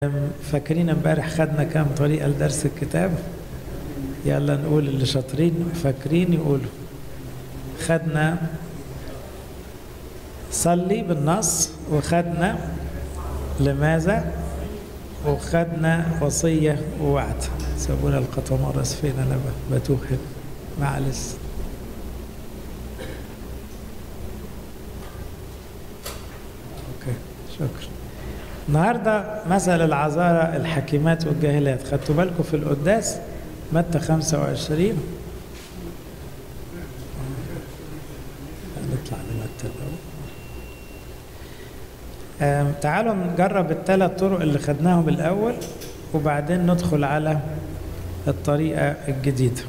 فاكرين امبارح خدنا كام طريقة لدرس الكتاب يلا نقول اللي شاطرين فاكرين يقولوا خدنا صلي بالنص وخدنا لماذا وخدنا وصية ووعد سابونا القطمارس فين انا بتوه هنا معلش اوكي شكرا النهارده مثل العذارى الحكيمات والجاهلات خدتوا بالكم في القداس متى 25 نطلع لمتى الأول تعالوا نجرب الثلاث طرق اللي خدناهم الأول وبعدين ندخل على الطريقة الجديدة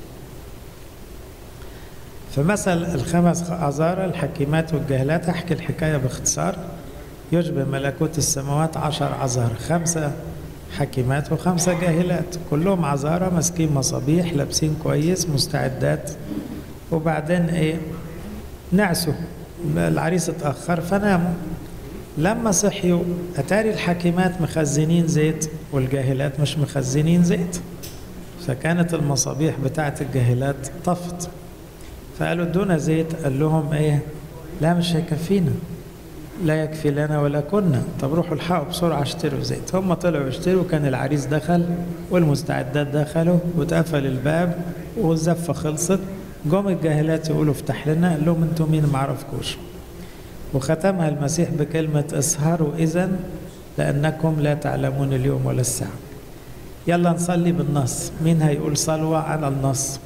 فمثل الخمس عذارى الحكيمات والجاهلات أحكي الحكاية باختصار يشبه ملكوت السماوات عشر عذارى خمسة حكيمات وخمسة جاهلات كلهم عذارى ماسكين مصابيح لابسين كويس مستعدات وبعدين ايه نعسوا العريس اتأخر فناموا لما صحيوا أتاري الحكيمات مخزنين زيت والجاهلات مش مخزنين زيت فكانت المصابيح بتاعت الجاهلات طفت فقالوا ادونا زيت قال لهم ايه لا مش هيكفينا لا يكفي لنا ولا كنا طب روحوا الحقوا بسرعة اشتروا زيت هم طلعوا يشتروا كان العريس دخل والمستعدات دخلوا واتقفل الباب والزفة خلصت جم الجاهلات يقولوا افتح لنا قال لهم انتوا مين ما عرفكوش وختمها المسيح بكلمة اسهروا إذا لأنكم لا تعلمون اليوم ولا الساعة يلا نصلي بالنص مين هيقول صلوة على النص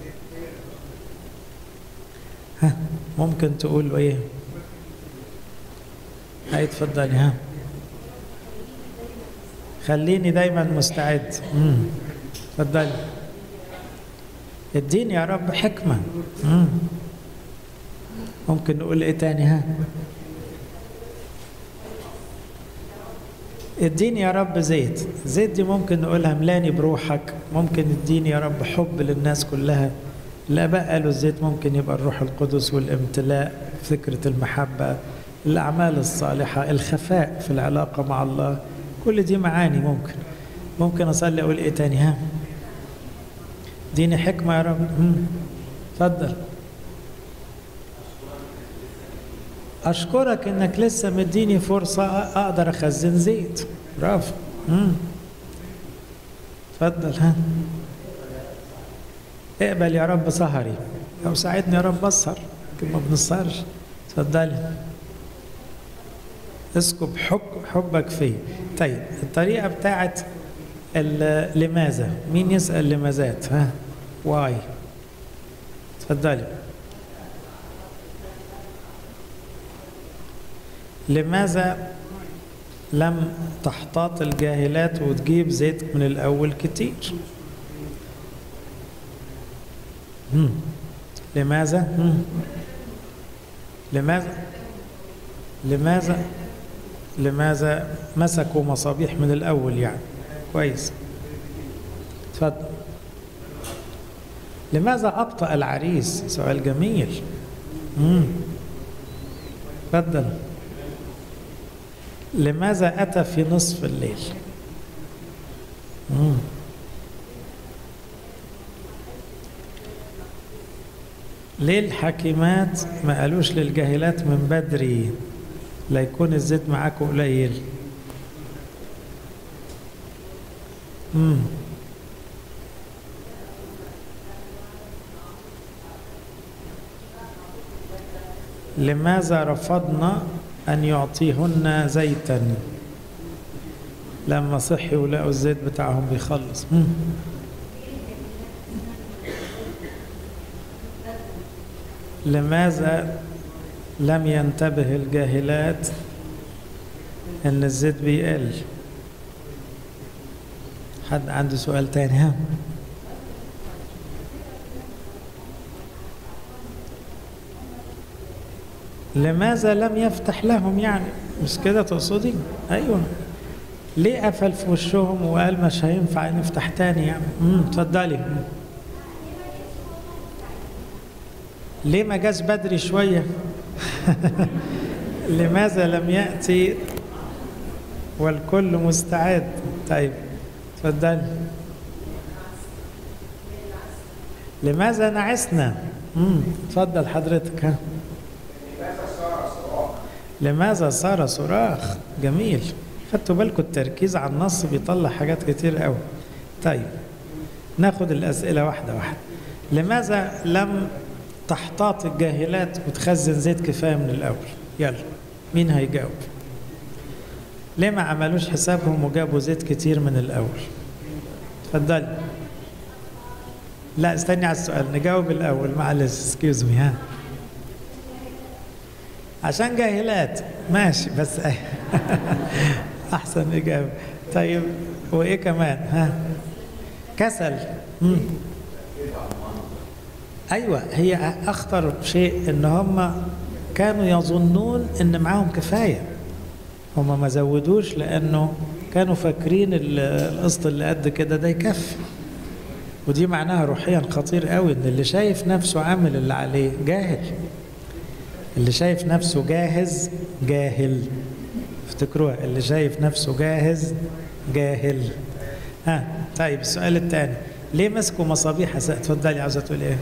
ها ممكن تقول ايه هاي تفضلي ها خليني دايما مستعد امم تفضلي اديني يا رب حكمة مم. ممكن نقول ايه تاني ها اديني يا رب زيت زيت دي ممكن نقولها ملاني بروحك ممكن اديني يا رب حب للناس كلها الاباء قالوا الزيت ممكن يبقى الروح القدس والامتلاء فكرة المحبة الأعمال الصالحة الخفاء في العلاقة مع الله كل دي معاني ممكن ممكن أصلي أقول إيه تاني ها ديني حكمة يا رب اتفضل أشكرك إنك لسه مديني فرصة أقدر أخزن زيت برافو اتفضل ها اقبل يا رب سهري أو ساعدني يا رب أسهر ما بنسهرش اتفضلي اسكب حب حبك فيه طيب الطريقة بتاعت لماذا مين يسأل لماذات ها واي تفضلي لماذا لم تحتاط الجاهلات وتجيب زيت من الأول كتير مم. لماذا مم. لماذا لماذا لماذا مسكوا مصابيح من الأول يعني كويس تفضل لماذا أبطأ العريس سؤال جميل امم تفضل لماذا أتى في نصف الليل مم. ليه الحكيمات ما قالوش للجاهلات من بدري لا يكون الزيت معاكم قليل مم. لماذا رفضنا أن يعطيهن زيتا لما صحي ولقوا الزيت بتاعهم بيخلص مم. لماذا لم ينتبه الجاهلات ان الزيت بيقل حد عنده سؤال تاني ها لماذا لم يفتح لهم يعني مش كده تقصدي ايوه ليه قفل في وشهم وقال مش هينفع نفتح تاني يعني امم اتفضلي ليه ما جاش بدري شويه لماذا لم يأتي والكل مستعد طيب تفضل لماذا نعسنا امم تفضل حضرتك ها لماذا صار صراخ جميل خدتوا بالكم التركيز على النص بيطلع حاجات كتير قوي طيب ناخد الأسئلة واحدة واحدة لماذا لم تحتاط الجاهلات وتخزن زيت كفاية من الأول يلا مين هيجاوب ليه ما عملوش حسابهم وجابوا زيت كتير من الأول اتفضلي لا استني على السؤال نجاوب الأول معلش اسكيوز مي ها عشان جاهلات ماشي بس أحسن إجابة طيب وإيه كمان ها كسل مم. أيوة هي أخطر شيء إن هم كانوا يظنون إن معاهم كفاية هم ما زودوش لأنه كانوا فاكرين القسط اللي قد كده ده يكفي ودي معناها روحيا خطير قوي ان اللي شايف نفسه عامل اللي عليه جاهل اللي شايف نفسه جاهز جاهل افتكروها اللي شايف نفسه جاهز جاهل ها طيب السؤال الثاني ليه مسكوا مصابيح اتفضلي عاوزه تقول ايه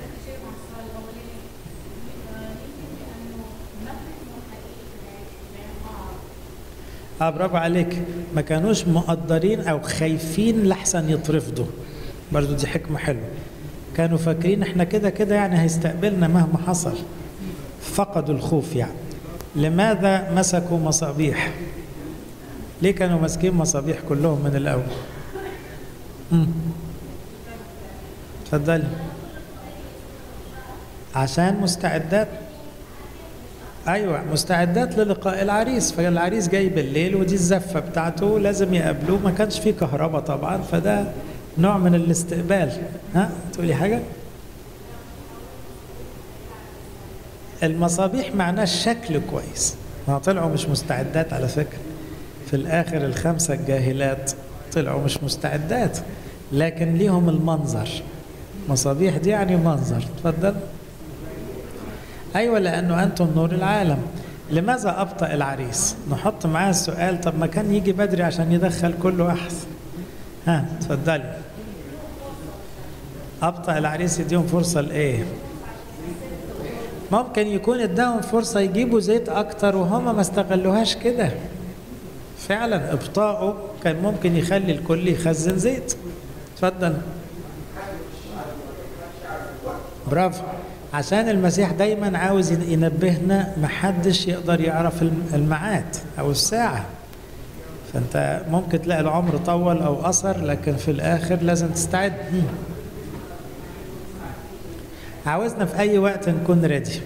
اه برافو عليك ما كانوش مقدرين او خايفين لحسن يترفضوا برضو دي حكمة حلوة كانوا فاكرين احنا كده كده يعني هيستقبلنا مهما حصل فقدوا الخوف يعني لماذا مسكوا مصابيح ليه كانوا ماسكين مصابيح كلهم من الأول تفضلي عشان مستعدات ايوه مستعدات للقاء العريس فالعريس جاي بالليل ودي الزفه بتاعته لازم يقابلوه ما كانش فيه كهرباء طبعا فده نوع من الاستقبال ها تقولي حاجة المصابيح معناه الشكل كويس ما طلعوا مش مستعدات على فكرة في الآخر الخمسة الجاهلات طلعوا مش مستعدات لكن ليهم المنظر مصابيح دي يعني منظر تفضل أيوة لأنه أنتم نور العالم لماذا أبطأ العريس نحط معاه السؤال طب ما كان يجي بدري عشان يدخل كله أحسن ها تفضلي أبطأ العريس يديهم فرصة لإيه؟ ممكن يكون اداهم فرصة يجيبوا زيت أكتر وهم ما استغلوهاش كده فعلا إبطاؤه كان ممكن يخلي الكل يخزن زيت اتفضل برافو عشان المسيح دايما عاوز ينبهنا محدش يقدر يعرف الميعاد أو الساعة فانت ممكن تلاقي العمر طول او قصر لكن في الاخر لازم تستعد عاوزنا في اي وقت نكون ريدي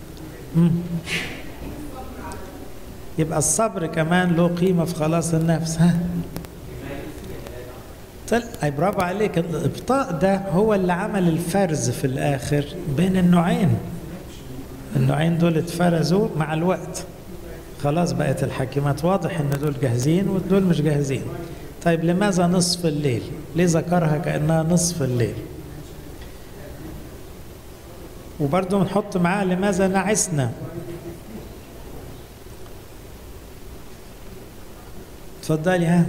يبقى الصبر كمان له قيمه في خلاص النفس ها طل... اي برافو عليك الابطاء ده هو اللي عمل الفرز في الاخر بين النوعين النوعين دول اتفرزوا مع الوقت خلاص بقت الحاكمات واضح ان دول جاهزين ودول مش جاهزين طيب لماذا نصف الليل ليه ذكرها كانها نصف الليل وبرضه نحط معاه لماذا نعسنا اتفضلي ها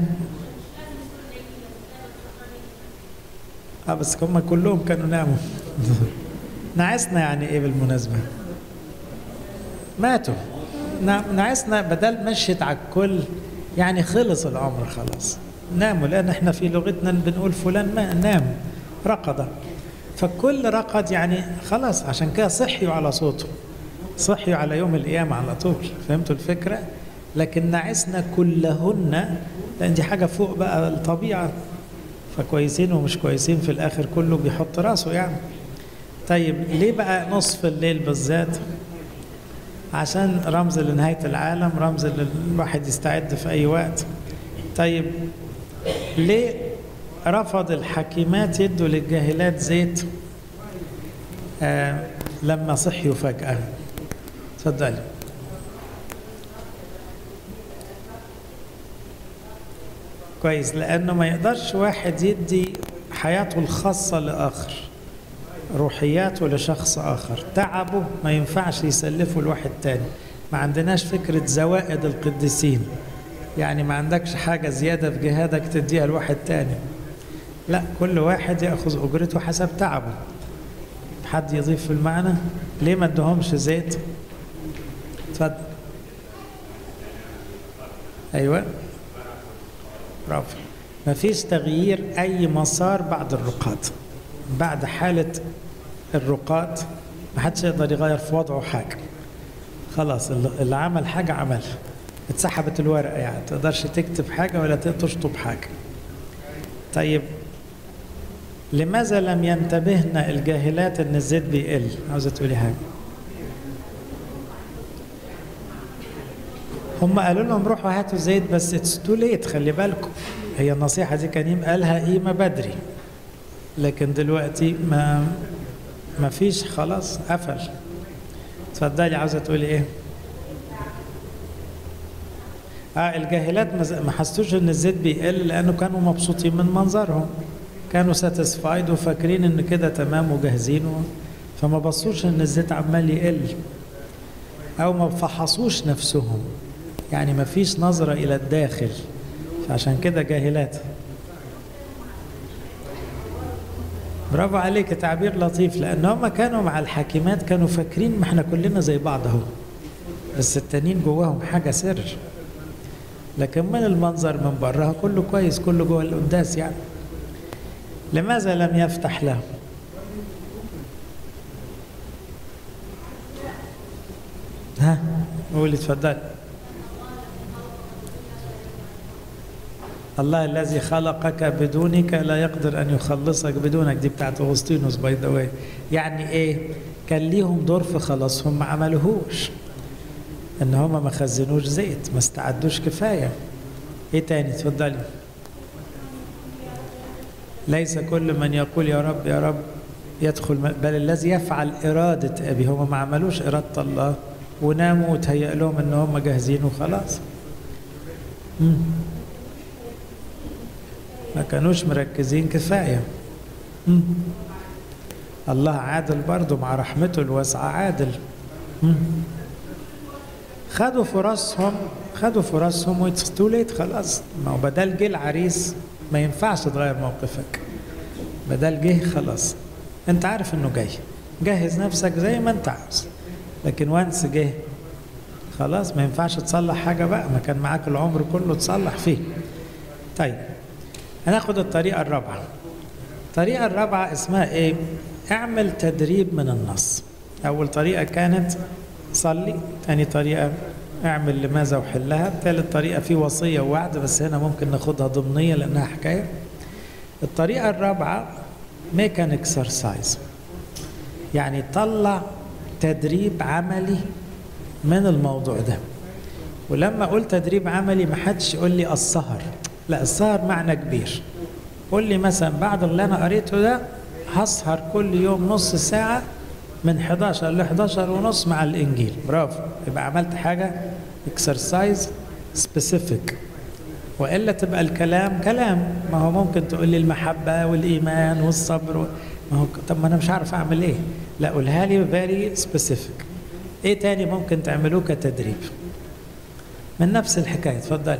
اه بس هم كلهم كانوا ناموا نعسنا يعني ايه بالمناسبه ماتوا نعسنا بدل مشيت على الكل يعني خلص العمر خلاص ناموا لان احنا في لغتنا بنقول فلان ما نام رقد فالكل رقد يعني خلاص عشان كده صحيوا على صوته صحيوا على يوم القيامة على طول فهمتوا الفكرة لكن نعسنا كلهن لان دي حاجة فوق بقى الطبيعة فكويسين ومش كويسين في الاخر كله بيحط راسه يعني طيب ليه بقى نصف الليل بالذات عشان رمز لنهاية العالم رمز الواحد يستعد في أي وقت طيب ليه رفض الحكيمات يدوا للجاهلات زيت آه لما صحيوا فجأة تفضلي كويس لأنه ما يقدرش واحد يدي حياته الخاصة لآخر روحياته لشخص آخر تعبه ما ينفعش يسلفه لواحد تاني ما عندناش فكرة زوائد القديسين يعني ما عندكش حاجة زيادة في جهادك تديها لواحد تاني لا كل واحد يأخذ أجرته حسب تعبه حد يضيف في المعنى ليه ما ادهمش زيت اتفضل ايوه برافو مفيش تغيير اي مسار بعد الرقاد بعد حالة الرقاد ما حدش يقدر يغير في وضعه حاجة خلاص اللي عمل حاجة عملها اتسحبت الورقة يعني تقدرش تكتب حاجة ولا تشطب حاجة طيب لماذا لم ينتبهنا الجاهلات ان الزيت بيقل عاوزة تقولي حاجة هم قالوا لهم روحوا هاتوا زيت بس اتس تو ليت خلي بالكم هي النصيحة دي كان قالها قيمة بدري لكن دلوقتي ما ما فيش خلاص قفل اتفضلي عاوزة تقولي ايه اه الجاهلات ما حسوش ان الزيت بيقل لانه كانوا مبسوطين من منظرهم كانوا ساتسفايد وفاكرين ان كده تمام وجاهزين فما بصوش ان الزيت عمال يقل او ما فحصوش نفسهم يعني ما فيش نظرة الى الداخل فعشان كده جاهلات برافو عليك تعبير لطيف لان هم كانوا مع الحاكمات كانوا فاكرين ما احنا كلنا زي بعض اهو بس التانيين جواهم حاجة سر لكن من المنظر من بره كله كويس كله جوه القداس يعني لماذا لم يفتح له ها قولي اتفضل الله الذي خلقك بدونك لا يقدر ان يخلصك بدونك دي بتاعت اغسطينوس باي ذا واي يعني ايه كان ليهم دور في خلاصهم ما عملوهوش ان هم ما خزنوش زيت ما استعدوش كفايه ايه تاني اتفضلي ليس كل من يقول يا رب يا رب يدخل بل الذي يفعل إرادة أبي هم ما عملوش إرادة الله وناموا وتهيأ لهم إن هم جاهزين وخلاص مم. ما كانوش مركزين كفاية مم. الله عادل برضه مع رحمته الواسعة عادل مم. خدوا فرصهم خدوا فرصهم وتوليت خلاص ما هو بدل جه العريس ما ينفعش تغير موقفك بدل جه خلاص انت عارف انه جاي جهز نفسك زي ما انت عاوز لكن وانس جه خلاص ما ينفعش تصلح حاجة بقى ما كان معاك العمر كله تصلح فيه طيب هناخد الطريقة الرابعة الطريقة الرابعة اسمها ايه اعمل تدريب من النص اول طريقة كانت صلي ثاني طريقة اعمل لماذا وحلها ثالث طريقة في وصية ووعد بس هنا ممكن ناخدها ضمنية لأنها حكاية الطريقة الرابعة make an exercise يعني طلع تدريب عملي من الموضوع ده ولما أقول تدريب عملي ما حدش يقول لي السهر لا السهر معنى كبير قول لي مثلا بعد اللي أنا قريته ده هسهر كل يوم نص ساعة من 11 ل 11 ونص مع الانجيل برافو يبقى عملت حاجه اكسرسايز سبيسيفيك والا تبقى الكلام كلام ما هو ممكن تقول لي المحبه والايمان والصبر ما هو طب ما انا مش عارف اعمل ايه لا قولها لي فيري سبيسيفيك ايه تاني ممكن تعملوه كتدريب من نفس الحكايه اتفضل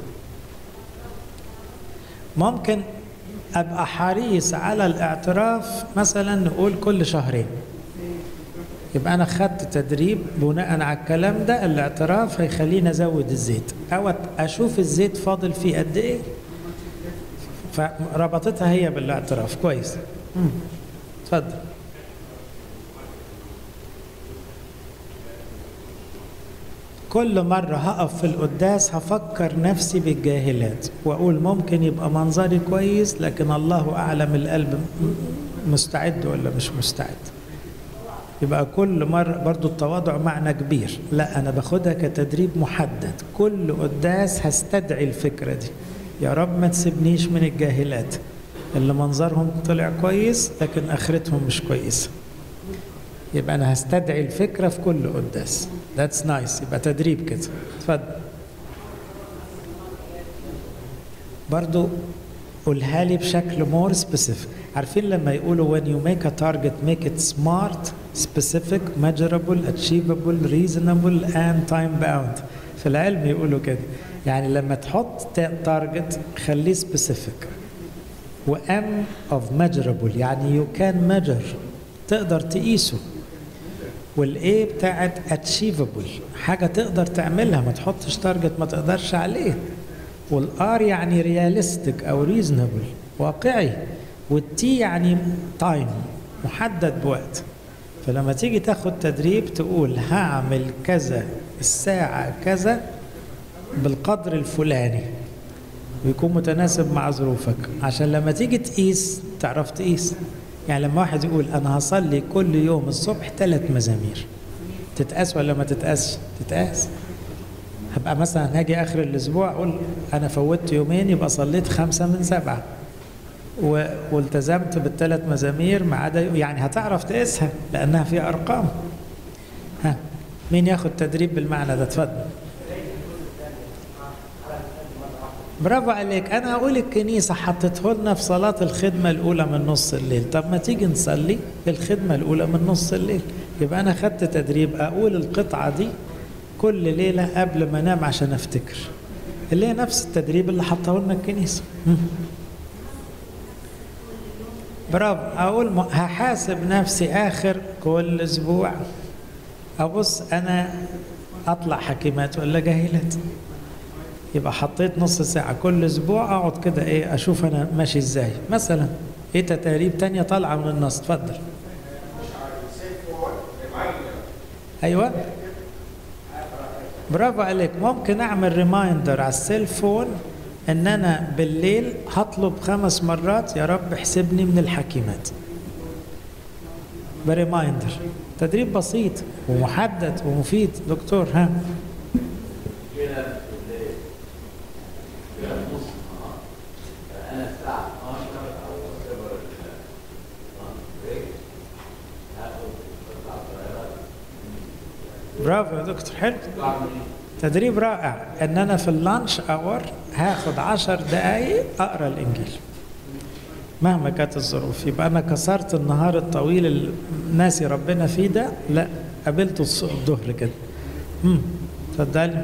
ممكن ابقى حريص على الاعتراف مثلا نقول كل شهرين يبقى انا خدت تدريب بناء على الكلام ده الاعتراف هيخليني ازود الزيت او اشوف الزيت فاضل فيه قد ايه فربطتها هي بالاعتراف كويس اتفضل كل مرة هقف في القداس هفكر نفسي بالجاهلات وأقول ممكن يبقى منظري كويس لكن الله أعلم القلب مستعد ولا مش مستعد يبقى كل مرة برضو التواضع معنى كبير لا أنا باخدها كتدريب محدد كل قداس هستدعي الفكرة دي يا رب ما تسيبنيش من الجاهلات اللي منظرهم طلع كويس لكن آخرتهم مش كويسة يبقى أنا هستدعي الفكرة في كل قداس That's nice يبقى تدريب كده اتفضل برضو قولها لي بشكل more specific عارفين لما يقولوا when you make a target make it smart specific measurable achievable reasonable and time bound في العلم يقولوا كده يعني لما تحط تارجت خليه سبيسيفيك وام اوف ميجربل يعني يو كان ميجر تقدر تقيسه والاي بتاعت اتشيفبل حاجه تقدر تعملها ما تحطش تارجت ما تقدرش عليه والار يعني رياليستيك او ريزونبل واقعي والتي يعني تايم محدد بوقت فلما تيجي تاخد تدريب تقول هعمل كذا الساعة كذا بالقدر الفلاني ويكون متناسب مع ظروفك عشان لما تيجي تقيس تعرف تقيس يعني لما واحد يقول انا هصلي كل يوم الصبح ثلاث مزامير تتقاس ولا ما تتقاسش تتقاس هبقى مثلا هاجي اخر الاسبوع اقول انا فوتت يومين يبقى صليت خمسه من سبعه و... والتزمت بالثلاث مزامير ما عدا يعني هتعرف تقيسها لانها فيها ارقام ها مين ياخد تدريب بالمعنى ده اتفضل برافو عليك انا هقول الكنيسه حطته لنا في صلاه الخدمه الاولى من نص الليل طب ما تيجي نصلي الخدمه الاولى من نص الليل يبقى انا خدت تدريب اقول القطعه دي كل ليله قبل ما انام عشان افتكر اللي هي نفس التدريب اللي حطه لنا الكنيسه برافو اقول م... هحاسب نفسي اخر كل اسبوع ابص انا اطلع حكيمات ولا جاهلات يبقى حطيت نص ساعة كل أسبوع أقعد كده إيه أشوف أنا ماشي إزاي مثلا إيه تتاريب تانية طالعة من النص اتفضل أيوة برافو عليك ممكن أعمل ريمايندر على السيل فون إن أنا بالليل هطلب خمس مرات يا رب احسبني من الحكيمات بريمايندر تدريب بسيط ومحدد ومفيد دكتور ها برافو يا دكتور حلو تدريب رائع ان انا في اللانش اور هاخد عشر دقايق اقرا الانجيل مهما كانت الظروف يبقى انا كسرت النهار الطويل اللي ناسي ربنا فيه ده لا قابلته الظهر كده امم اتفضلي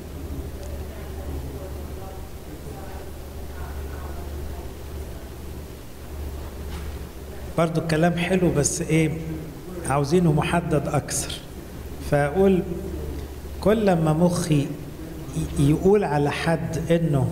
برضو الكلام حلو بس ايه عاوزينه محدد اكثر فاقول كل ما مخي يقول على حد انه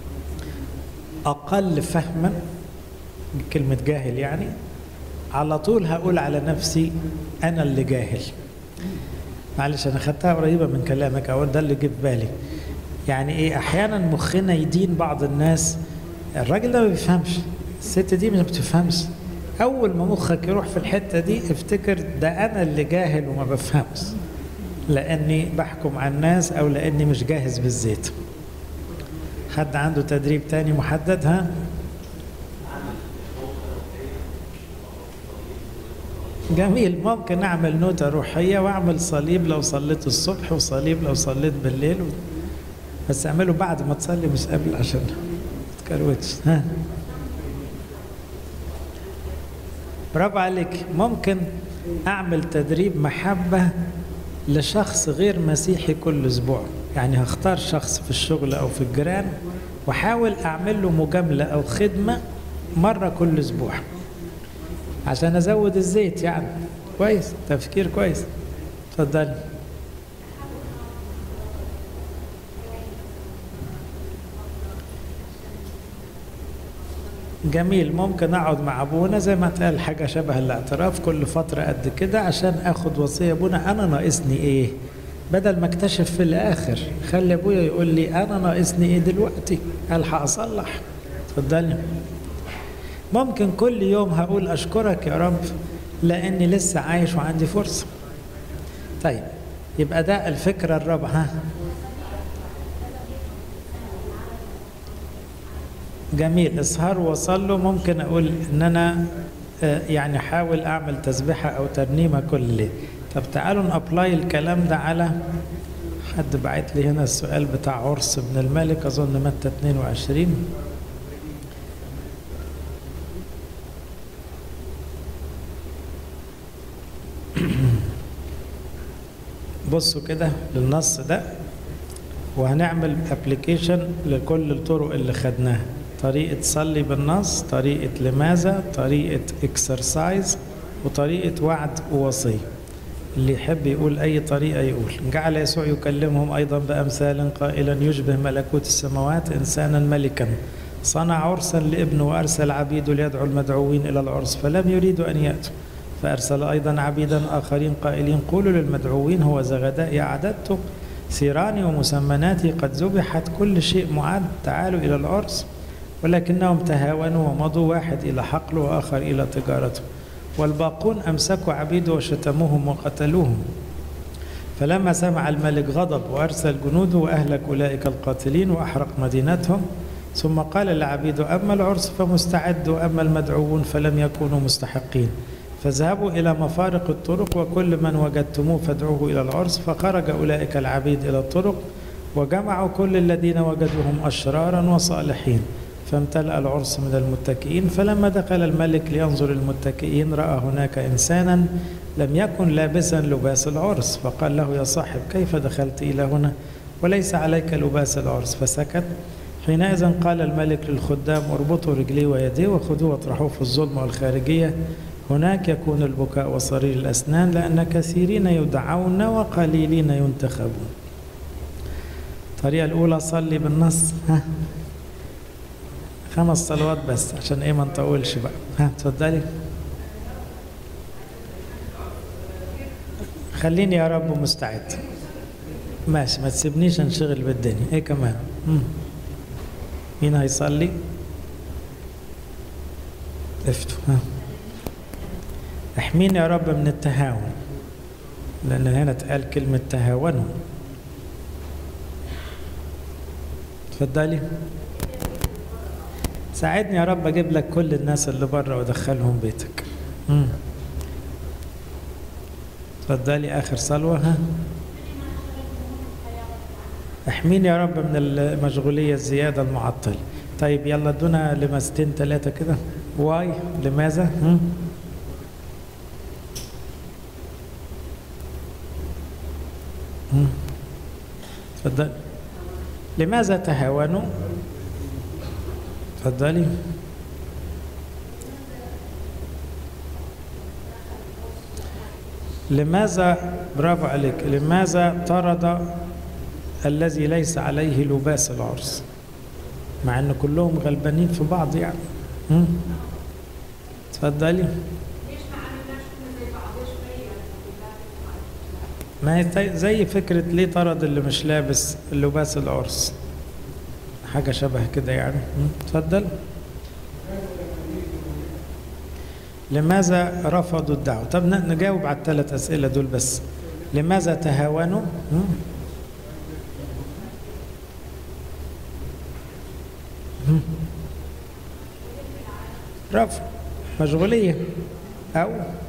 اقل فهما كلمة جاهل يعني على طول هقول على نفسي انا اللي جاهل معلش انا خدتها قريبة من كلامك او ده اللي جه في بالي يعني ايه احيانا مخنا يدين بعض الناس الراجل ده ما بيفهمش الست دي ما بتفهمش اول ما مخك يروح في الحته دي افتكر ده انا اللي جاهل وما بفهمش لاني بحكم على الناس او لاني مش جاهز بالزيت حد عنده تدريب تاني محدد ها جميل ممكن اعمل نوتة روحية واعمل صليب لو صليت الصبح وصليب لو صليت بالليل و... بس اعمله بعد ما تصلي مش قبل عشان ما تكروتش ها برافو عليك ممكن اعمل تدريب محبه لشخص غير مسيحي كل اسبوع يعني هختار شخص في الشغل او في الجيران واحاول اعمل له مجامله او خدمه مره كل اسبوع عشان ازود الزيت يعني كويس تفكير كويس اتفضلي جميل ممكن اقعد مع ابونا زي ما اتقال حاجه شبه الاعتراف كل فتره قد كده عشان اخد وصيه ابونا انا ناقصني ايه بدل ما اكتشف في الاخر خلي ابويا يقول لي انا ناقصني ايه دلوقتي الحق اصلح اتفضلي ممكن كل يوم هقول اشكرك يا رب لاني لسه عايش وعندي فرصه طيب يبقى ده الفكره الرابعه جميل اسهر وصلوا ممكن اقول ان انا يعني احاول اعمل تسبيحه او ترنيمه كل ليل طب تعالوا نابلاي الكلام ده على حد بعت لي هنا السؤال بتاع عرس ابن الملك اظن متى 22 بصوا كده للنص ده وهنعمل ابلكيشن لكل الطرق اللي خدناها طريقة صلي بالنص طريقة لماذا طريقة اكسرسايز وطريقة وعد ووصية اللي يحب يقول أي طريقة يقول جعل يسوع يكلمهم أيضا بأمثال قائلا يشبه ملكوت السماوات إنسانا ملكا صنع عرسا لابنه وأرسل عبيده ليدعو المدعوين إلى العرس فلم يريدوا أن يأتوا فأرسل أيضا عبيدا آخرين قائلين قولوا للمدعوين هو زغداء أعددت سيراني ومسمناتي قد ذبحت كل شيء معد تعالوا إلى العرس ولكنهم تهاونوا ومضوا واحد إلى حقله وآخر إلى تجارته والباقون أمسكوا عبيده وشتموهم وقتلوهم فلما سمع الملك غضب وأرسل جنوده وأهلك أولئك القاتلين وأحرق مدينتهم ثم قال لعبيده أما العرس فمستعد وأما المدعوون فلم يكونوا مستحقين فاذهبوا إلى مفارق الطرق وكل من وجدتموه فادعوه إلى العرس فخرج أولئك العبيد إلى الطرق وجمعوا كل الذين وجدوهم أشرارا وصالحين فامتلأ العرس من المتكئين فلما دخل الملك لينظر المتكئين رأى هناك إنسانا لم يكن لابسا لباس العرس فقال له يا صاحب كيف دخلت إلى هنا وليس عليك لباس العرس فسكت حينئذ قال الملك للخدام اربطوا رجليه ويديه وخذوه واطرحوه في الظلمة والخارجية هناك يكون البكاء وصرير الأسنان لأن كثيرين يدعون وقليلين ينتخبون الطريقة الأولى صلي بالنص ها خمس صلوات بس عشان ايه ما نطولش بقى ها اتفضلي خليني يا رب مستعد ماشي ما تسيبنيش انشغل بالدنيا ايه كمان مم. مين هيصلي افتوا ها احميني يا رب من التهاون لان هنا اتقال كلمه تهاونوا اتفضلي ساعدني يا رب اجيب لك كل الناس اللي بره وادخلهم بيتك امم اتفضلي اخر صلوه ها احميني يا رب من المشغوليه الزياده المعطله طيب يلا ادونا لمستين ثلاثه كده واي لماذا هم؟ هم؟ اتفضل لماذا تهاونوا تفضلي لماذا برافو عليك لماذا طرد الذي ليس عليه لباس العرس مع ان كلهم غلبانين في بعض يعني هم؟ تفضلي ما هي زي فكرة ليه طرد اللي مش لابس لباس العرس حاجة شبه كده يعني اتفضل لماذا رفضوا الدعوة طب نجاوب على الثلاث أسئلة دول بس لماذا تهاونوا رفض مشغولية أو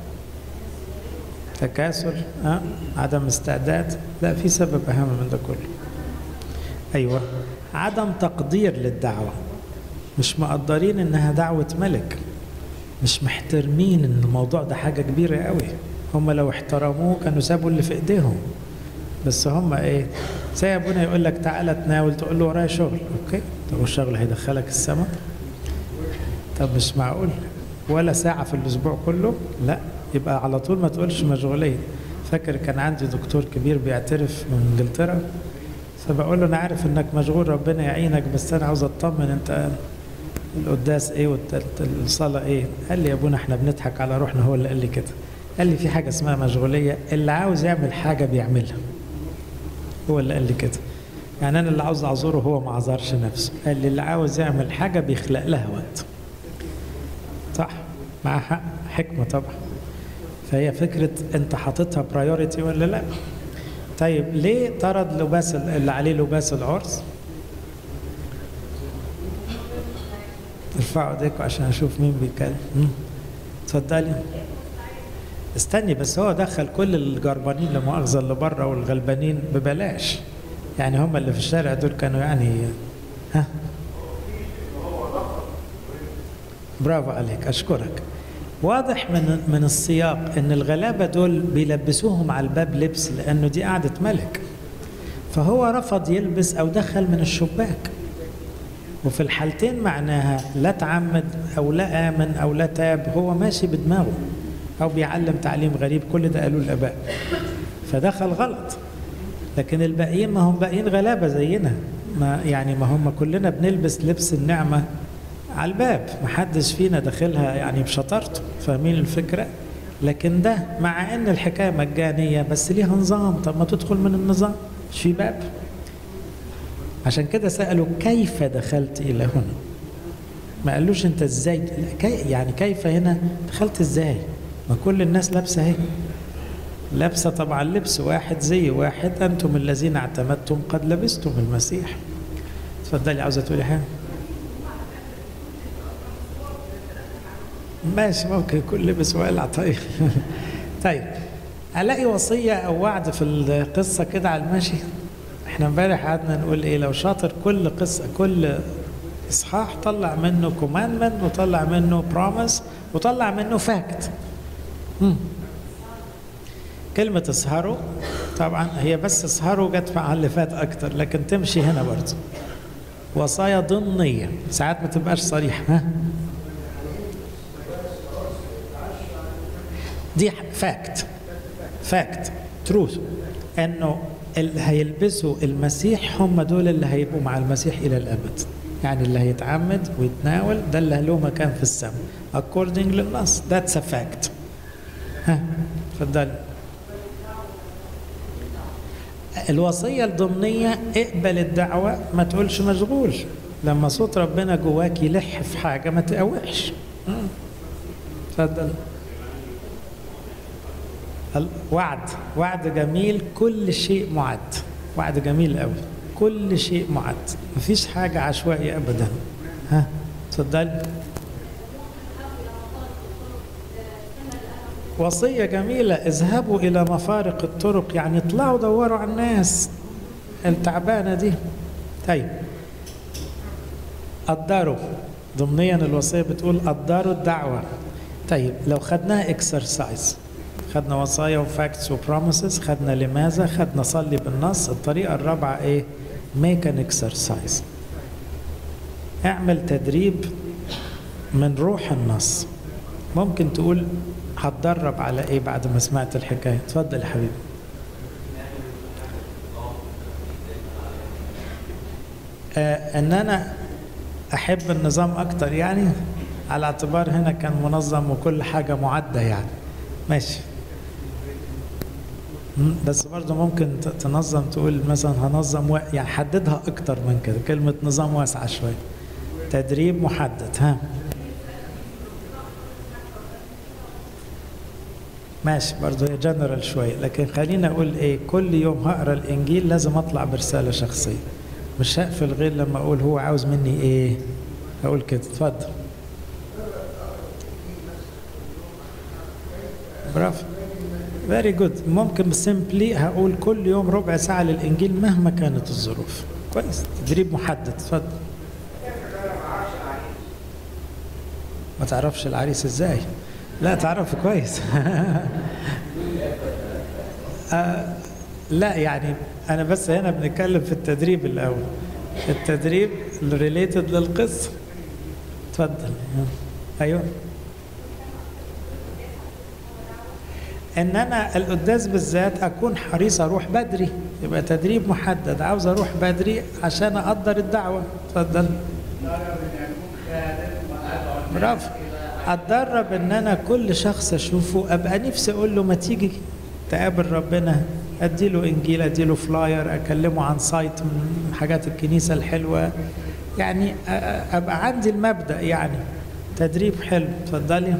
تكاسل أه؟ عدم استعداد لا في سبب أهم من ده كله أيوة عدم تقدير للدعوة مش مقدرين إنها دعوة ملك مش محترمين إن الموضوع ده حاجة كبيرة قوي هم لو احترموه كانوا سابوا اللي في إيديهم بس هم إيه زي أبونا يقول لك تعالى تناول تقول له ورايا شغل أوكي طب والشغل هيدخلك السماء طب مش معقول ولا ساعة في الأسبوع كله لا يبقى على طول ما تقولش مشغولية فاكر كان عندي دكتور كبير بيعترف من انجلترا فبقول له انا عارف انك مشغول ربنا يعينك بس انا عاوز اطمن انت القداس ايه والصلاه ايه قال لي يا ابونا احنا بنضحك على روحنا هو اللي قال لي كده قال لي في حاجه اسمها مشغوليه اللي عاوز يعمل حاجه بيعملها هو اللي قال لي كده يعني انا اللي عاوز اعذره هو ما عذرش نفسه قال لي اللي عاوز يعمل حاجه بيخلق لها وقت صح مع حق حكمه طبعا فهي فكره انت حاططها برايورتي ولا لا طيب ليه طرد لباس اللي عليه لباس العرس ارفعوا ايديكم عشان اشوف مين بيتكلم اتفضلي استني بس هو دخل كل الجربانين لمؤاخذه اللي بره والغلبانين ببلاش يعني هم اللي في الشارع دول كانوا يعني ها برافو عليك اشكرك واضح من من السياق ان الغلابه دول بيلبسوهم على الباب لبس لانه دي قعده ملك فهو رفض يلبس او دخل من الشباك وفي الحالتين معناها لا تعمد او لا امن او لا تاب هو ماشي بدماغه او بيعلم تعليم غريب كل ده قالوا الاباء فدخل غلط لكن الباقيين ما هم باقيين غلابه زينا ما يعني ما هم كلنا بنلبس لبس النعمه على الباب ما حدش فينا داخلها يعني بشطارته فاهمين الفكره لكن ده مع ان الحكايه مجانيه بس ليها نظام طب ما تدخل من النظام مش في باب عشان كده سالوا كيف دخلت الى هنا ما قالوش انت ازاي كي يعني كيف هنا دخلت ازاي ما كل الناس لابسه اهي لابسه طبعا لبس واحد زي واحد انتم الذين اعتمدتم قد لبستم المسيح اتفضلي عاوزه تقولي حاجه ماشي ممكن يكون لبس وقلع طيب طيب الاقي وصيه او وعد في القصه كده على المشي احنا امبارح قعدنا نقول ايه لو شاطر كل قصه كل اصحاح طلع منه كوماندمنت وطلع منه بروميس وطلع منه فاكت كلمة اسهروا طبعا هي بس اسهروا جت في اللي فات أكتر لكن تمشي هنا برضه وصايا ضمنية ساعات ما تبقاش صريحة ها دي فاكت فاكت تروث انه اللي هيلبسوا المسيح هم دول اللي هيبقوا مع المسيح الى الابد يعني اللي هيتعمد ويتناول ده اللي له مكان في السماء according للنص that's a fact ها اتفضل الوصية الضمنية اقبل الدعوة ما تقولش مشغول لما صوت ربنا جواك يلح في حاجة ما تقوحش اتفضل وعد وعد جميل كل شيء معد وعد جميل قوي كل شيء معد مفيش حاجة عشوائية أبدا ها اتفضل وصية جميلة اذهبوا إلى مفارق الطرق يعني اطلعوا دوروا على الناس التعبانة دي طيب قدروا ضمنيا الوصية بتقول قدروا الدعوة طيب لو خدناها اكسرسايز خدنا وصايا وفاكتس وبروميسز خدنا لماذا خدنا صلي بالنص الطريقة الرابعة ايه make an exercise اعمل تدريب من روح النص ممكن تقول هتدرب على ايه بعد ما سمعت الحكاية اتفضل يا حبيبي آه ان انا احب النظام اكتر يعني على اعتبار هنا كان منظم وكل حاجة معدة يعني ماشي بس برضه ممكن تنظم تقول مثلا هنظم و... يعني حددها اكتر من كده كلمة نظام واسعة شوية تدريب محدد ها ماشي برضه هي جنرال شوية لكن خلينا أقول إيه كل يوم هقرا الإنجيل لازم أطلع برسالة شخصية مش هقفل غير لما أقول هو عاوز مني إيه أقول كده اتفضل برافو فيري جود ممكن سيمبلي هقول كل يوم ربع ساعة للإنجيل مهما كانت الظروف كويس تدريب محدد اتفضل ما تعرفش العريس ازاي لا تعرفه كويس آه لا يعني انا بس هنا بنتكلم في التدريب الاول التدريب ريليتد للقصه اتفضل ايوه ان انا القداس بالذات اكون حريص اروح بدري يبقى تدريب محدد عاوز اروح بدري عشان اقدر الدعوه اتفضل برافو اتدرب ان انا كل شخص اشوفه ابقى نفسي اقول له ما تيجي تقابل ربنا اديله انجيل اديله فلاير اكلمه عن سايت من حاجات الكنيسه الحلوه يعني ابقى عندي المبدا يعني تدريب حلو اتفضلي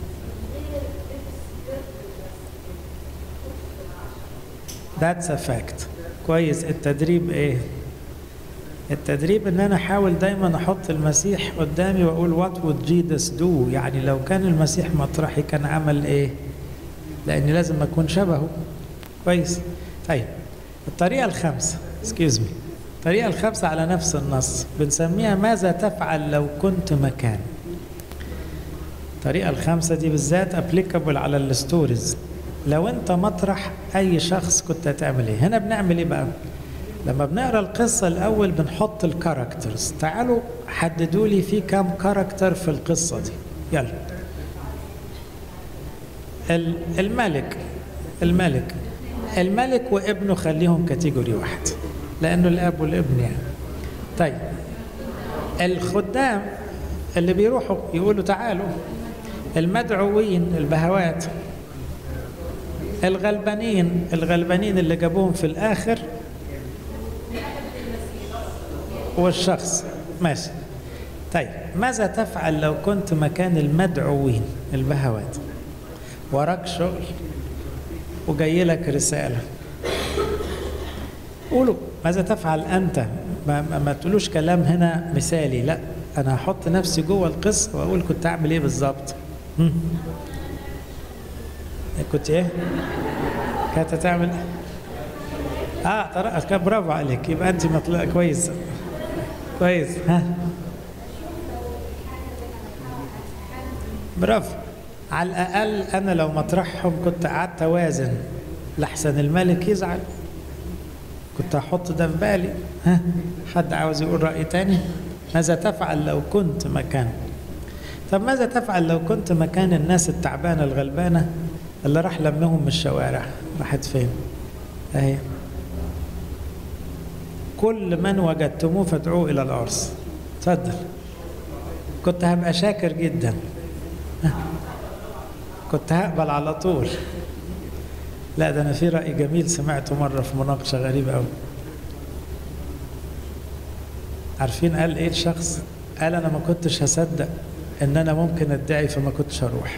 That's a fact كويس التدريب ايه التدريب ان انا احاول دايما احط المسيح قدامي واقول وات would Jesus do يعني لو كان المسيح مطرحي كان عمل ايه لاني لازم اكون شبهه كويس طيب الطريقه الخامسه excuse me الطريقه الخامسه على نفس النص بنسميها ماذا تفعل لو كنت مكان الطريقه الخامسه دي بالذات ابليكابل على الستوريز لو انت مطرح اي شخص كنت هتعمل ايه هنا بنعمل ايه بقى لما بنقرا القصه الاول بنحط الكاركترز تعالوا حددوا لي في كام كاركتر في القصه دي يلا الملك الملك الملك وابنه خليهم كاتيجوري واحد لانه الاب والابن يعني طيب الخدام اللي بيروحوا يقولوا تعالوا المدعوين البهوات الغلبانين الغلبانين اللي جابوهم في الاخر والشخص ماشي طيب ماذا تفعل لو كنت مكان المدعوين البهوات وراك شغل وجاي لك رسالة قولوا ماذا تفعل أنت ما, ما, ما تقولوش كلام هنا مثالي لا أنا هحط نفسي جوه القصة وأقول كنت أعمل إيه بالظبط كنت إيه كانت هتعمل اه طرقت كان برافو عليك يبقى انت مطلع كويس كويس ها برافو على الاقل انا لو مطرحهم كنت قعدت اوازن لحسن الملك يزعل كنت هحط ده في بالي ها حد عاوز يقول راي تاني ماذا تفعل لو كنت مكان طب ماذا تفعل لو كنت مكان الناس التعبانه الغلبانه اللي راح لمهم من الشوارع راحت فين اهي كل من وجدتموه فادعوه الى العرس اتفضل كنت هبقى شاكر جدا كنت هقبل على طول لا ده انا في راي جميل سمعته مره في مناقشه غريبه قوي عارفين قال ايه الشخص قال انا ما كنتش هصدق ان انا ممكن ادعي فما كنتش هروح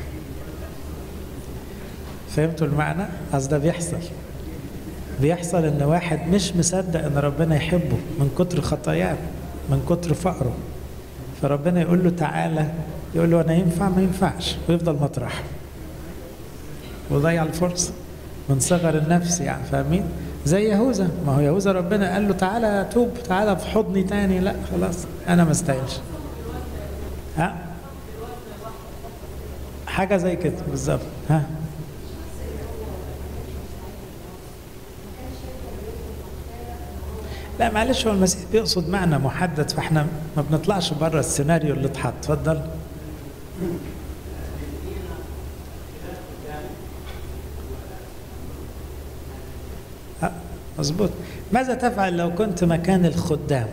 فهمتوا المعنى اصل ده بيحصل بيحصل ان واحد مش مصدق ان ربنا يحبه من كتر خطاياه من كتر فقره فربنا يقول له تعالى يقول له انا ينفع ما ينفعش ويفضل مطرحه وضيع الفرصه من صغر النفس يعني فاهمين زي يهوذا ما هو يهوذا ربنا قال له تعالى توب تعالى في حضني تاني لا خلاص انا ما استاهلش ها حاجه زي كده بالظبط ها لا معلش هو المسيح بيقصد معنى محدد فاحنا ما بنطلعش بره السيناريو اللي اتحط اتفضل مظبوط ماذا تفعل لو كنت مكان الخدام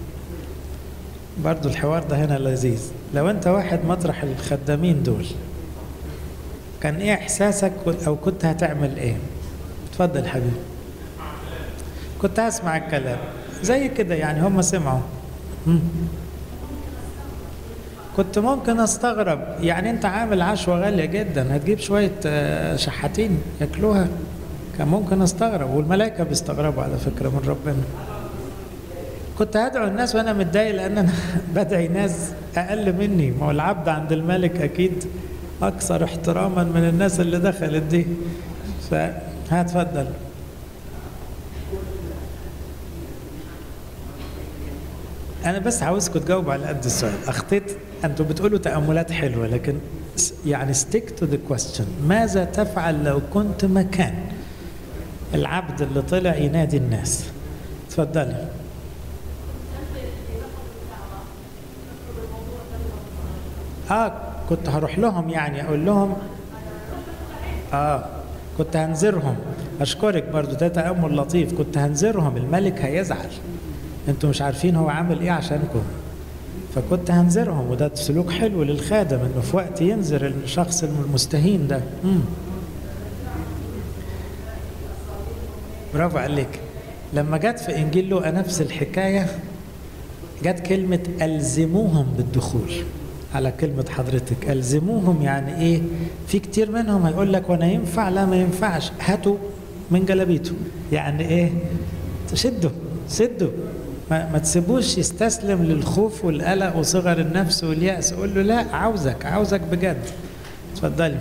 برضو الحوار ده هنا لذيذ لو انت واحد مطرح الخدامين دول كان ايه احساسك او كنت هتعمل ايه اتفضل حبيبي كنت هسمع الكلام زي كده يعني هم سمعوا مم. كنت ممكن استغرب يعني انت عامل عشوة غالية جدا هتجيب شوية شحاتين ياكلوها كان ممكن استغرب والملائكة بيستغربوا على فكرة من ربنا كنت هدعو الناس وانا متضايق لان انا بدعي ناس اقل مني ما هو العبد عند الملك اكيد اكثر احتراما من الناس اللي دخلت دي فهتفضل انا بس عاوزكم تجاوبوا على قد السؤال اخطيت انتوا بتقولوا تاملات حلوه لكن يعني stick to the question ماذا تفعل لو كنت مكان العبد اللي طلع ينادي الناس اتفضلي اه كنت هروح لهم يعني اقول لهم اه كنت هنذرهم اشكرك برضو ده تامل لطيف كنت هنذرهم الملك هيزعل انتوا مش عارفين هو عامل ايه عشانكم فكنت هنذرهم وده سلوك حلو للخادم انه في وقت ينذر الشخص المستهين ده مم. برافو عليك لما جت في انجيل لوقا نفس الحكايه جت كلمه الزموهم بالدخول على كلمة حضرتك ألزموهم يعني إيه في كتير منهم هيقول لك وأنا ينفع لا ما ينفعش هاتوا من جلابيته يعني إيه شدوا سدوا ما, ما تسيبوش يستسلم للخوف والقلق وصغر النفس واليأس قول له لا عاوزك عاوزك بجد اتفضلي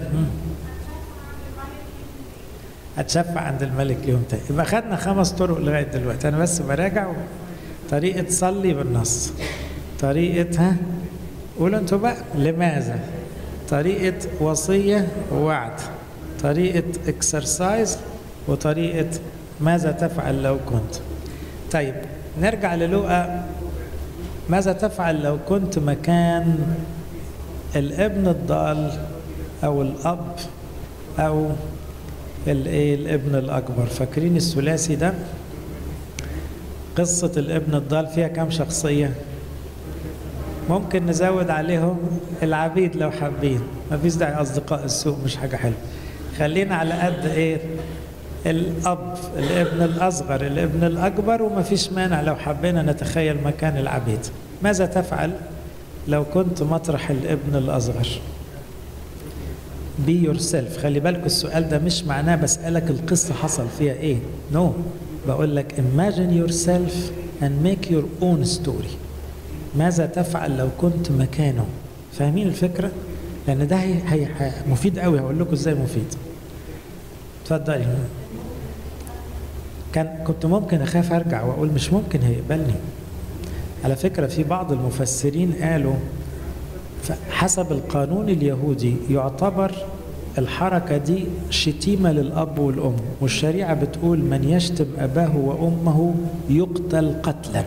هتشفع عند الملك يوم تاني يبقى خدنا خمس طرق لغايه دلوقتي انا بس براجع طريقه صلي بالنص طريقه ها قولوا انتوا بقى لماذا طريقه وصيه ووعد طريقه اكسرسايز وطريقه ماذا تفعل لو كنت طيب نرجع للوقا ماذا تفعل لو كنت مكان الابن الضال او الاب او الايه الابن الاكبر فاكرين الثلاثي ده قصه الابن الضال فيها كم شخصيه ممكن نزود عليهم العبيد لو حابين مفيش داعي اصدقاء السوق مش حاجه حلوه خلينا على قد ايه الاب الابن الاصغر الابن الاكبر ومفيش مانع لو حبينا نتخيل مكان العبيد ماذا تفعل لو كنت مطرح الابن الاصغر بي يور سيلف خلي بالك السؤال ده مش معناه بسالك القصه حصل فيها ايه نو no. بقول لك imagine yourself and make your own story ماذا تفعل لو كنت مكانه فاهمين الفكره لان ده هي هي هي مفيد قوي هقول لكم ازاي مفيد اتفضلي كان كنت ممكن اخاف ارجع واقول مش ممكن هيقبلني على فكره في بعض المفسرين قالوا حسب القانون اليهودي يعتبر الحركة دي شتيمة للأب والأم والشريعة بتقول من يشتم أباه وأمه يقتل قتلا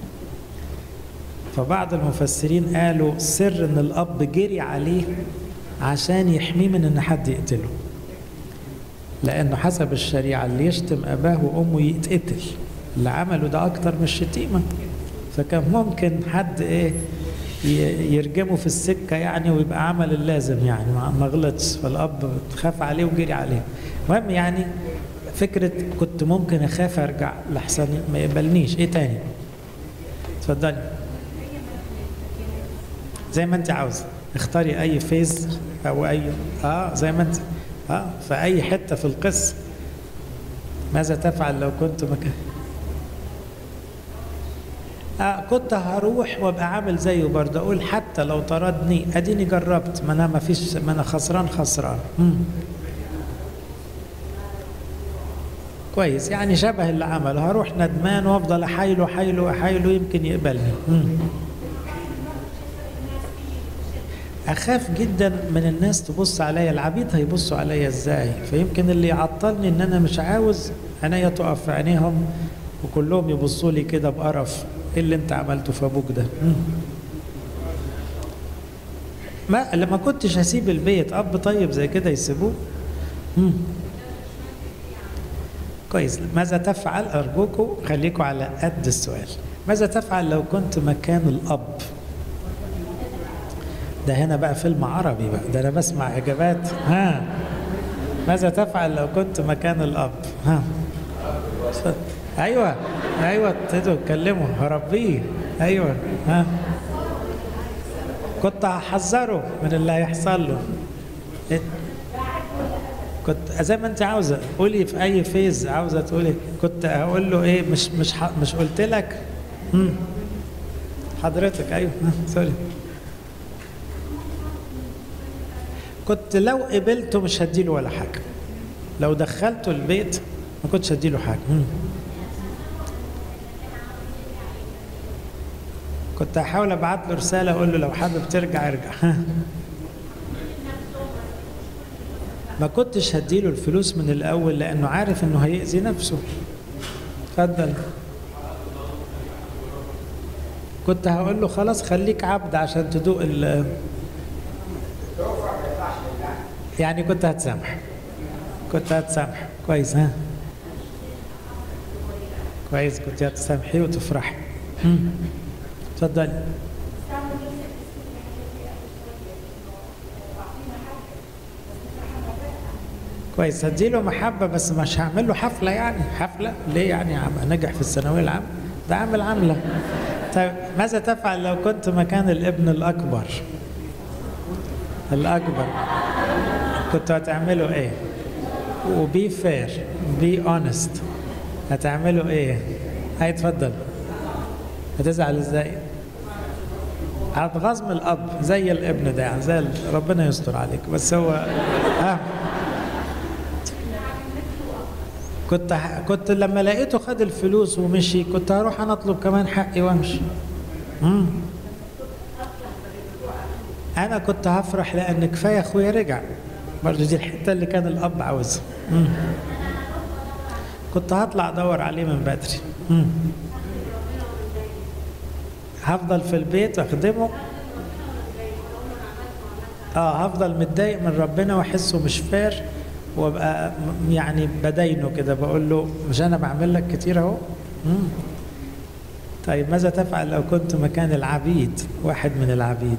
فبعض المفسرين قالوا سر ان الاب جري عليه عشان يحميه من ان حد يقتله لانه حسب الشريعه اللي يشتم اباه وامه يتقتل اللي عمله ده اكتر من الشتيمه فكان ممكن حد ايه يرجمه في السكه يعني ويبقى عمل اللازم يعني ما غلطش فالاب خاف عليه وجري عليه المهم يعني فكره كنت ممكن اخاف ارجع لحسن ما يقبلنيش ايه تاني اتفضلي زي ما انت عاوزه اختاري اي فيز او اي اه زي ما انت اه في اي حته في القصه ماذا تفعل لو كنت مكان آه كنت هروح وابقى عامل زيه برضه اقول حتى لو طردني اديني جربت ما انا ما فيش ما انا خسران خسران مم. كويس يعني شبه اللي عمله هروح ندمان وافضل احايله احايله احايله يمكن يقبلني مم. اخاف جدا من الناس تبص عليا العبيد هيبصوا عليا ازاي فيمكن اللي يعطلني ان انا مش عاوز عينيا تقف في عينيهم وكلهم يبصوا لي كده بقرف ايه اللي انت عملته في ابوك ده ما لما كنتش هسيب البيت اب طيب زي كده يسيبوه كويس ماذا تفعل ارجوكم خليكم على قد السؤال ماذا تفعل لو كنت مكان الاب ده هنا بقى فيلم عربي بقى ده انا بسمع اجابات ها ماذا تفعل لو كنت مكان الاب ها ايوه ايوه ابتدوا اتكلموا هربيه ايوه ها كنت هحذره من اللي هيحصل له إيه؟ كنت زي ما انت عاوزه قولي في اي فيز عاوزه تقولي كنت هقول له ايه مش مش مش قلت لك مم. حضرتك ايوه سوري كنت لو قبلته مش هديله ولا حاجه لو دخلته البيت ما كنتش هديله حاجه مم. كنت هحاول ابعت له رساله اقول له لو حابب ترجع ارجع ما كنتش هديله الفلوس من الاول لانه عارف انه هيأذي نفسه اتفضل كنت هقول له خلاص خليك عبد عشان تدوق ال يعني كنت هتسامح كنت هتسامح كويس ها كويس كنت هتسامحي وتفرحي اتفضلي كويس هديله محبة بس مش هعمل له حفلة يعني حفلة ليه يعني عم نجح في الثانوية العامة ده عامل عاملة طيب ماذا تفعل لو كنت مكان الابن الأكبر الأكبر كنت هتعملوا ايه وبي فير بي اونست هتعملوا ايه هاي اتفضل هتزعل ازاي هتغاظ من الاب زي الابن ده يعني زي ربنا يستر عليك بس هو ها كنت ح... كنت لما لقيته خد الفلوس ومشي كنت هروح انا اطلب كمان حقي وامشي مم. انا كنت هفرح لان كفايه اخويا رجع برضه دي الحته اللي كان الاب عاوزها كنت هطلع ادور عليه من بدري مم. هفضل في البيت اخدمه اه هفضل متضايق من ربنا واحسه مش فار وابقى يعني بدينه كده بقول له مش انا بعمل لك كتير اهو طيب ماذا تفعل لو كنت مكان العبيد واحد من العبيد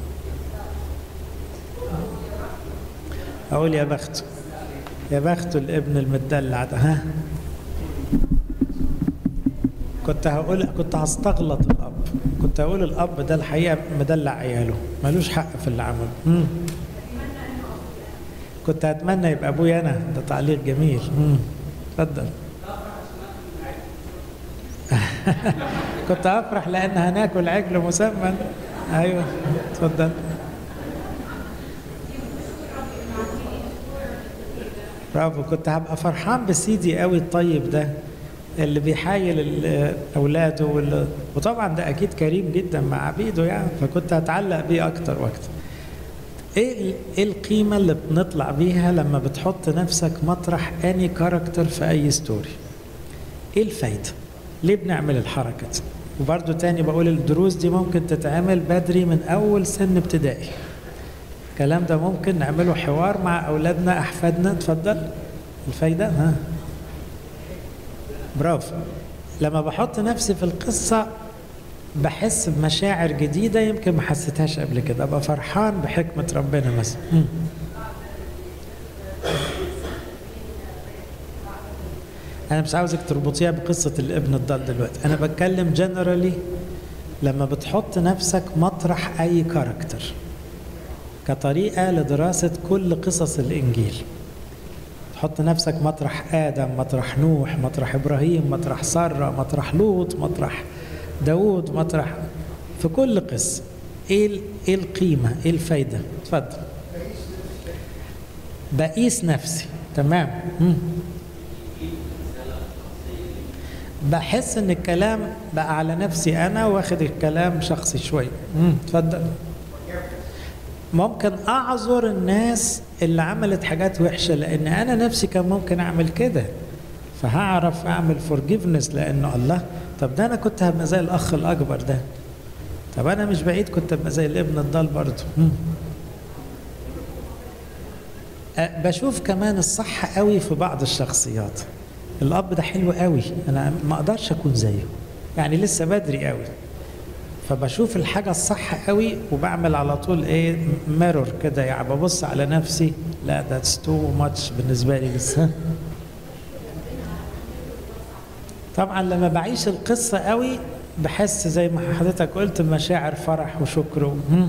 اقول يا بخته يا بخته الابن المدلع ده ها كنت هقول كنت هستغلط الاب كنت هقول الاب ده الحقيقه مدلع عياله ملوش حق في اللي عمله كنت اتمنى يبقى ابويا انا ده تعليق جميل اتفضل كنت افرح لان هناكل عجل مسمن ايوه اتفضل برافو كنت هبقى فرحان بسيدي قوي الطيب ده اللي بيحايل اولاده واللي وطبعا ده اكيد كريم جدا مع عبيده يعني فكنت هتعلق بيه اكتر واكتر ايه ايه القيمه اللي بنطلع بيها لما بتحط نفسك مطرح اني كاركتر في اي ستوري ايه الفايده ليه بنعمل الحركه دي وبرده تاني بقول الدروس دي ممكن تتعمل بدري من اول سن ابتدائي الكلام ده ممكن نعمله حوار مع اولادنا احفادنا اتفضل الفايده ها برافو لما بحط نفسي في القصه بحس بمشاعر جديده يمكن ما حسيتهاش قبل كده ابقى فرحان بحكمه ربنا مثلا انا مش عاوزك تربطيها بقصه الابن الضال دلوقتي انا بتكلم جنرالي لما بتحط نفسك مطرح اي كاركتر كطريقه لدراسه كل قصص الانجيل تحط نفسك مطرح ادم مطرح نوح مطرح ابراهيم مطرح ساره مطرح لوط مطرح داود مطرح في كل قصه ايه ايه القيمه ايه الفايده اتفضل بقيس نفسي تمام مم. بحس ان الكلام بقى على نفسي انا واخد الكلام شخصي شويه اتفضل ممكن اعذر الناس اللي عملت حاجات وحشه لان انا نفسي كان ممكن اعمل كده فهعرف اعمل فورجيفنس لانه الله طب ده انا كنت هبقى زي الاخ الاكبر ده طب انا مش بعيد كنت ابقى زي الابن الضال برضه بشوف كمان الصح قوي في بعض الشخصيات الاب ده حلو قوي انا ما اقدرش اكون زيه يعني لسه بدري قوي فبشوف الحاجه الصح قوي وبعمل على طول ايه ميرور كده يعني ببص على نفسي لا ذاتس تو ماتش بالنسبه لي لسه طبعا لما بعيش القصه قوي بحس زي ما حضرتك قلت مشاعر فرح وشكر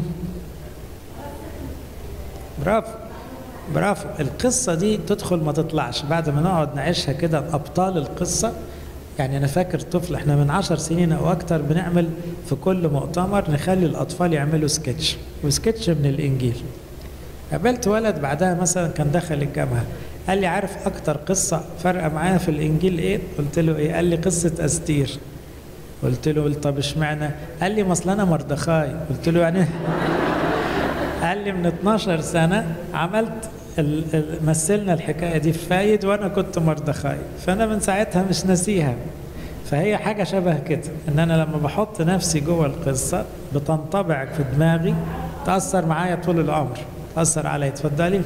برافو برافو القصة دي تدخل ما تطلعش بعد ما نقعد نعيشها كده أبطال القصة يعني أنا فاكر طفل إحنا من عشر سنين أو أكتر بنعمل في كل مؤتمر نخلي الأطفال يعملوا سكتش وسكتش من الإنجيل قابلت ولد بعدها مثلا كان دخل الجامعة قال لي عارف أكتر قصة فارقة معايا في الإنجيل إيه؟ قلت له إيه؟ قال لي قصة أستير قلت له طب اشمعنى؟ قال لي ما أصل أنا مردخاي قلت له يعني قال لي من 12 سنة عملت مثلنا الحكاية دي في فايد وأنا كنت مردخاي فأنا من ساعتها مش ناسيها فهي حاجة شبه كده إن أنا لما بحط نفسي جوه القصة بتنطبع في دماغي تأثر معايا طول العمر تأثر عليا اتفضلي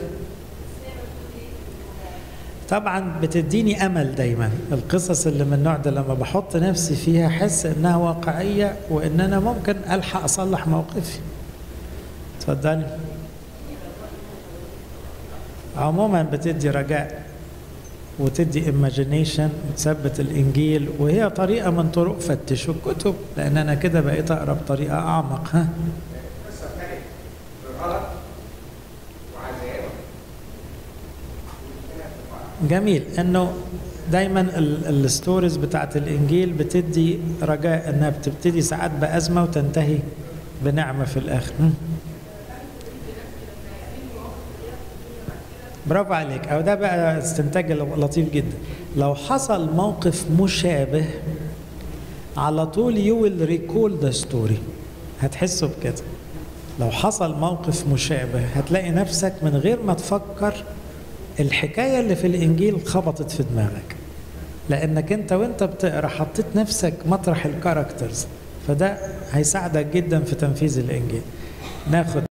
طبعا بتديني امل دايما القصص اللي من النوع ده لما بحط نفسي فيها احس انها واقعيه وان انا ممكن الحق اصلح موقفي اتفضلي عموما بتدي رجاء وتدي ايماجينيشن وتثبت الانجيل وهي طريقه من طرق فتشوا الكتب لان انا كده بقيت اقرا بطريقه اعمق ها جميل انه دايما الستوريز بتاعت الانجيل بتدي رجاء انها بتبتدي ساعات بازمه وتنتهي بنعمه في الاخر برافو عليك او ده بقى استنتاج لطيف جدا لو حصل موقف مشابه على طول يو ويل ريكول ذا ستوري هتحسوا بكده لو حصل موقف مشابه هتلاقي نفسك من غير ما تفكر الحكايه اللي في الانجيل خبطت في دماغك لانك انت وانت بتقرا حطيت نفسك مطرح الكاركترز فده هيساعدك جدا في تنفيذ الإنجيل ناخد